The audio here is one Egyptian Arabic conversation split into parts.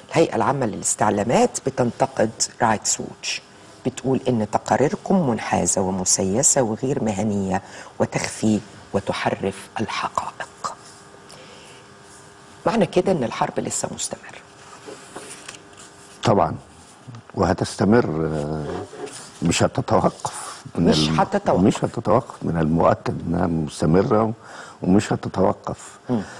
الهيئة العامة للاستعلامات بتنتقد رايتس ووتش بتقول إن تقاريركم منحازة ومسيسة وغير مهنية وتخفي وتحرف الحقائق معنى كده إن الحرب لسه مستمرة طبعا وهتستمر آه، مش هتتوقف من مش الم- هتتوقف. مش هتتوقف من المؤكد انها مستمره ومش هتتوقف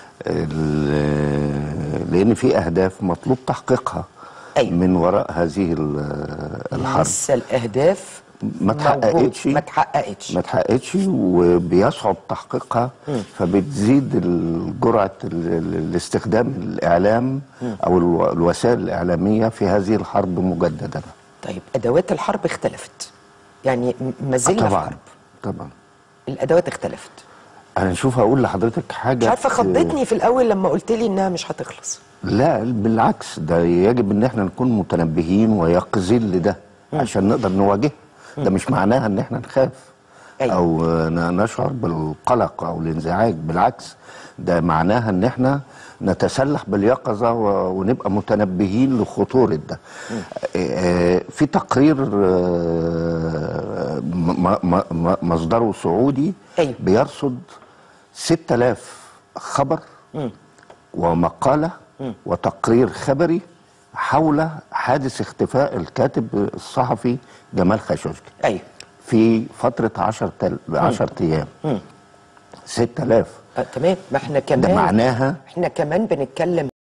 ال- لان في اهداف مطلوب تحقيقها أيوة. من وراء هذه ال- الحرب لسه الأهداف ما موجود. اتحققتش ما اتحققتش ما اتحققتش وبيصعب تحقيقها فبتزيد ال- جرعه ال- ال- الاستخدام الاعلام او الو- الوسائل الاعلاميه في هذه الحرب مجددا طيب أدوات الحرب اختلفت يعني م- ما زلنا في طبعا حرب طبعا الأدوات اختلفت انا شوف هقول لحضرتك حاجه مش عارفة خضتني في الأول لما قلت لي إنها مش هتخلص لا بالعكس ده يجب ان احنا نكون متنبهين ويقظين لده عشان نقدر نواجهه ده مش معناها ان احنا نخاف أيوة. او ن- نشعر بالقلق او الانزعاج بالعكس ده معناها ان احنا نتسلح باليقظه و- ونبقى متنبهين لخطوره ده آه، في تقرير آه، م- م- م- مصدره سعودي أيوة. بيرصد 6000 خبر ومقالة وتقرير خبري حول حادث اختفاء الكاتب الصحفي جمال خاشقجي أيوه في فترة 10 تل... 10 أيام 6000 آه تمام ما احنا كمان ده معناها احنا كمان بنتكلم